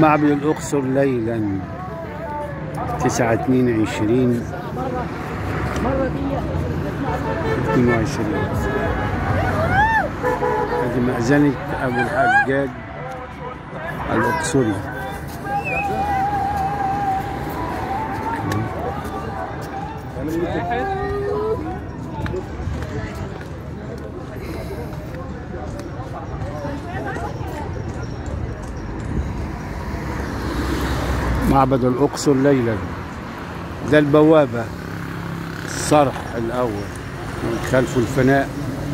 معبد الأقصر ليلا تسعة اتنين وعشرين اتنين وعشرين هذه مأذنة أبو الحجاج الأقصري معبد الأقصر ليلا ده البوابة الصرح الأول من خلف الفناء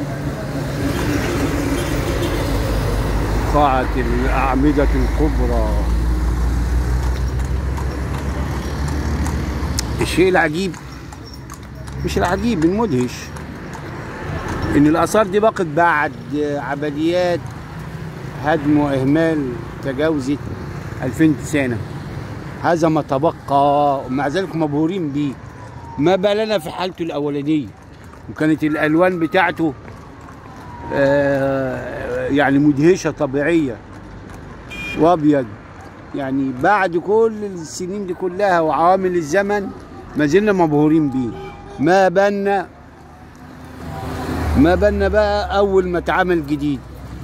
قاعة الأعمدة الكبرى الشيء العجيب مش العجيب المدهش إن الآثار دي بقت بعد عمليات هدم وإهمال تجاوزت 2000 سنة هذا ما تبقى ومع ذلك مبهورين بيه ما بالنا في حالته الأولانية وكانت الألوان بتاعته آه، يعني مدهشة طبيعية وأبيض يعني بعد كل السنين دي كلها وعوامل الزمن ما زلنا مبهورين بيه ما بالنا ما بالنا بقى أول ما اتعمل جديد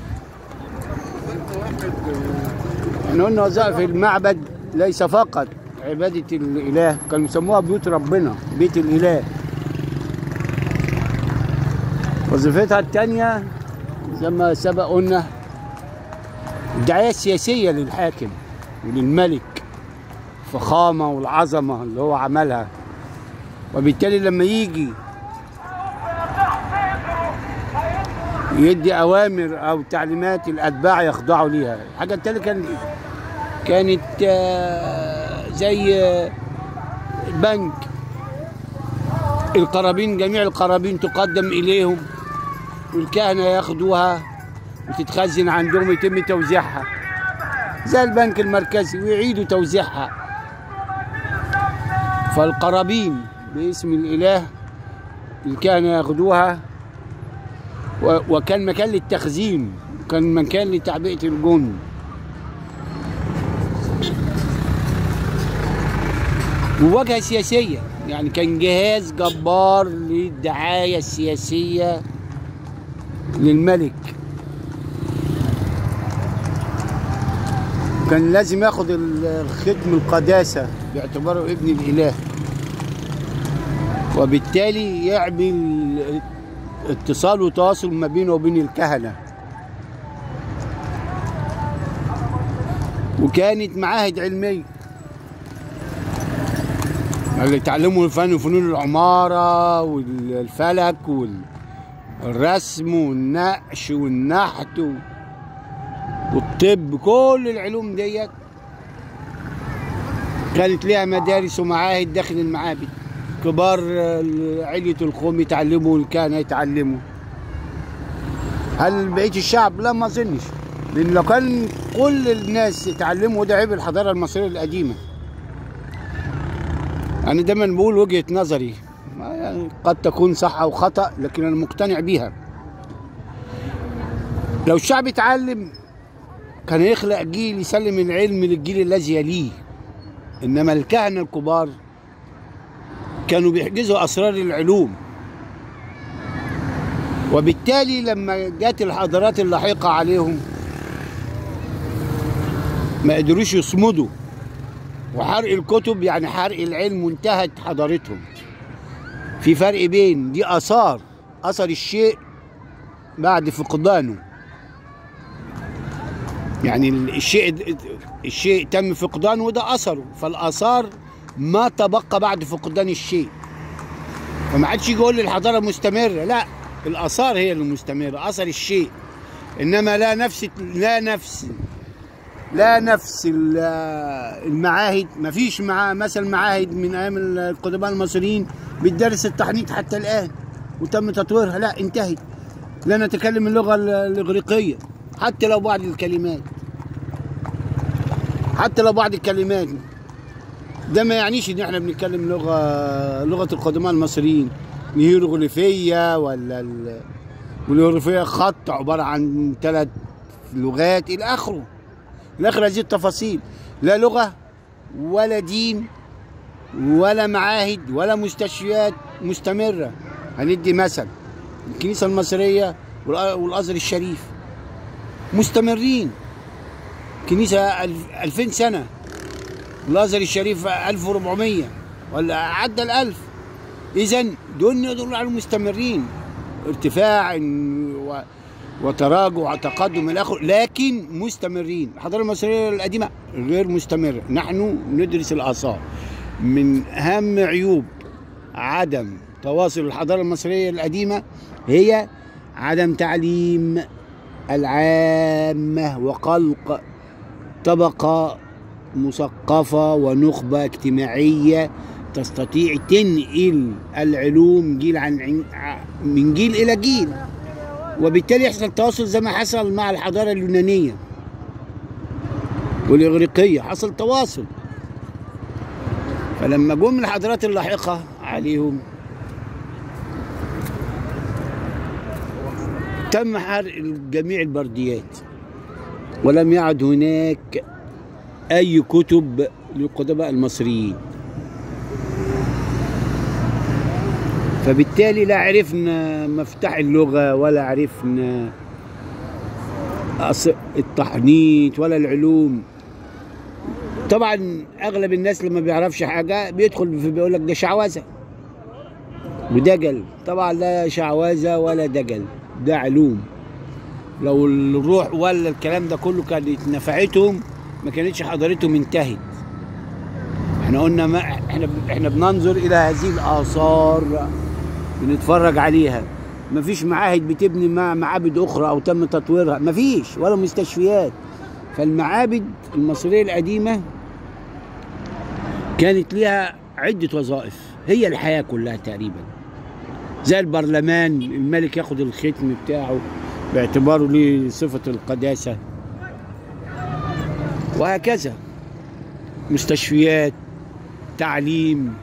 احنا قلنا وظائف المعبد ليس فقط عبادة الإله كانوا يسموها بيوت ربنا بيت الإله وظيفتها الثانية زي ما سبق قلنا الدعاية السياسية للحاكم وللملك الفخامة والعظمة اللي هو عملها وبالتالي لما يجي يدي أوامر أو تعليمات الأتباع يخضعوا ليها الحاجة التانية كانت كانت آه، زي آه، البنك القرابين جميع القرابين تقدم إليهم والكهنة ياخدوها وتتخزن عندهم يتم توزيعها زي البنك المركزي ويعيدوا توزيعها فالقرابين باسم الإله الكهنة ياخدوها و- وكان مكان للتخزين وكان مكان لتعبئة الجند وواجهة سياسية يعني كان جهاز جبار للدعاية السياسية للملك كان لازم ياخد ال- الختم القداسة باعتباره ابن الإله وبالتالي يعمل اتصال وتواصل ما بينه وبين الكهنة وكانت معاهد علمية اللي تعلموا الفن وفنون العمارة والفلك والرسم والنقش والنحت و- والطب كل العلوم ديت كانت ليها مدارس ومعاهد داخل المعابد كبار ال- علية القوم يتعلموا والكهنة يتعلموا هل بقية الشعب؟ لا ما اظنش لان لو كان كل الناس يتعلموا ده عيب الحضارة المصرية القديمة أنا دايما بقول وجهة نظري ما يعني قد تكون صح أو خطأ لكن أنا مقتنع بيها لو الشعب اتعلم كان يخلق جيل يسلم العلم للجيل الذي يليه إنما الكهنة الكبار كانوا بيحجزوا أسرار العلوم وبالتالي لما جت الحضارات اللاحقة عليهم ما قدروش يصمدوا وحرق الكتب يعني حرق العلم وانتهت حضارتهم في فرق بين دي اثار اثر الشيء بعد فقدانه يعني الشيء الشيء تم فقدانه وده اثره فالاثار ما تبقى بعد فقدان الشيء فما عادش يجي يقول لي الحضاره مستمره لا الاثار هي اللي مستمره اثر الشيء انما لا نفس لا نفس لا نفس ال- المعاهد ما فيش مع مثلا معاهد من ايام القدماء المصريين بتدرس التحنيط حتى الان وتم تطويرها لا انتهت لا نتكلم اللغه ال- الاغريقيه حتى لو بعض الكلمات حتى لو بعض الكلمات ده ما يعنيش ان احنا بنتكلم لغه لغه القدماء المصريين الهيروغليفيه ولا ال- والهيروغليفيه خط عباره عن ثلاث لغات الى اخره الى اخر هذه التفاصيل لا لغة ولا دين ولا معاهد ولا مستشفيات مستمرة هندي مثل الكنيسة المصرية والأ- والأزهر الشريف مستمرين كنيسة ألف- 2000 سنة والأزهر الشريف 1400 ولا عدى الألف إذا دول يدل على المستمرين ارتفاع و... وتراجع وتقدم الى اخره لكن مستمرين الحضاره المصريه القديمه غير مستمره نحن ندرس الاثار من اهم عيوب عدم تواصل الحضاره المصريه القديمه هي عدم تعليم العامه وخلق طبقه مثقفه ونخبه اجتماعيه تستطيع تنقل العلوم جيل عن عن- من جيل الى جيل وبالتالي يحصل تواصل زي ما حصل مع الحضاره اليونانيه والاغريقيه حصل تواصل فلما جم الحضارات اللاحقه عليهم تم حرق جميع البرديات ولم يعد هناك اي كتب للقدماء المصريين فبالتالي لا عرفنا مفتاح اللغة ولا عرفنا أص- التحنيط ولا العلوم طبعا اغلب الناس لما بيعرفش حاجة بيدخل في بيقول لك ده شعوذة ودجل طبعا لا شعوذة ولا دجل ده علوم لو الروح ولا الكلام ده كله كانت نفعتهم ما كانتش حضارتهم انتهت احنا قلنا ما احنا احنا بننظر الى هذه الاثار بنتفرج عليها مفيش معاهد بتبني مع معابد اخرى او تم تطويرها مفيش ولا مستشفيات فالمعابد المصريه القديمه كانت لها عده وظائف هي الحياه كلها تقريبا زي البرلمان الملك ياخد الختم بتاعه باعتباره ليه صفه القداسه وهكذا مستشفيات تعليم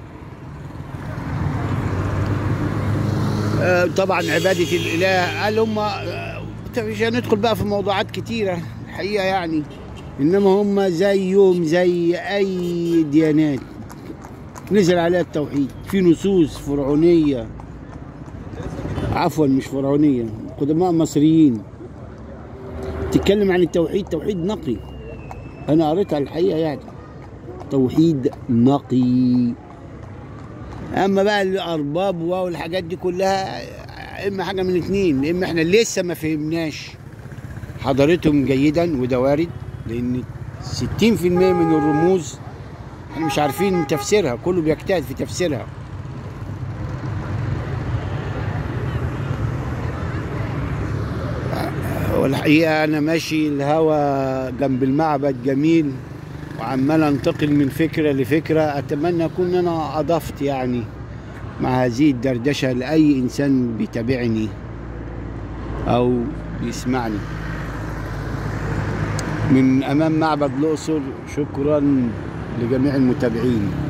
آه، طبعا عبادة الإله قال هم آه، مش هندخل بقى في موضوعات كتيرة الحقيقة يعني إنما هم زيهم زي أي ديانات نزل عليها التوحيد في نصوص فرعونية عفوا مش فرعونية قدماء مصريين تتكلم عن التوحيد توحيد نقي أنا قريتها الحقيقة يعني توحيد نقي اما بقى الارباب والحاجات دي كلها اما حاجه من اتنين اما احنا لسه ما فهمناش حضارتهم جيدا وده وارد لان 60% من الرموز احنا مش عارفين تفسيرها كله بيجتهد في تفسيرها والحقيقه انا ماشي الهوا جنب المعبد جميل وعمال انتقل من فكره لفكره اتمنى اكون انا اضفت يعني مع هذه الدردشه لاي انسان بيتابعني او بيسمعني من امام معبد الاقصر شكرا لجميع المتابعين